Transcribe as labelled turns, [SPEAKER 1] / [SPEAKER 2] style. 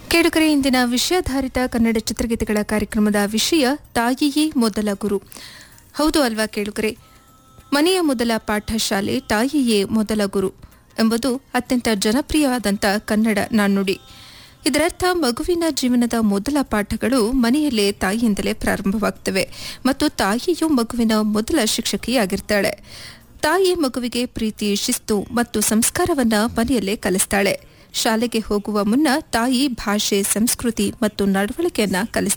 [SPEAKER 1] ಕೇಳುಗರೆ ಇಂದಿನ ವಿಷಯಾಧಾರಿತ ಕನ್ನಡ ಚಿತ್ರಗೀತೆಗಳ ಕಾರ್ಯಕ್ರಮದ ವಿಷಯ ತಾಯಿಯೇ ಮೊದಲ ಗುರು ಹೌದು ಅಲ್ವಾ ಕೇಳುಗರೆ ಮನೆಯ ಮೊದಲ ಪಾಠಶಾಲೆ ತಾಯಿಯೇ ಮೊದಲ ಗುರು ಎಂಬುದು ಅತ್ಯಂತ ಜನಪ್ರಿಯವಾದಂಥ ಕನ್ನಡ ನಾಣ್ಣುಡಿ ಇದರರ್ಥ ಮಗುವಿನ ಜೀವನದ ಮೊದಲ ಪಾಠಗಳು ಮನೆಯಲ್ಲೇ ತಾಯಿಯಿಂದಲೇ ಪ್ರಾರಂಭವಾಗ್ತವೆ ಮತ್ತು ತಾಯಿಯು ಮಗುವಿನ ಮೊದಲ ಶಿಕ್ಷಕಿಯಾಗಿರ್ತಾಳೆ ತಾಯಿ ಮಗುವಿಗೆ ಪ್ರೀತಿ ಶಿಸ್ತು ಮತ್ತು ಸಂಸ್ಕಾರವನ್ನ ಮನೆಯಲ್ಲೇ ಕಲಿಸ್ತಾಳೆ ಶಾಲೆಗೆ ಹೋಗುವ ಮುನ್ನ ತಾಯಿ ಭಾಷೆ ಸಂಸ್ಕೃತಿ ಮತ್ತು ನಡವಳಿಕೆಯನ್ನ ಕಲಿಸ್ತಾಳೆ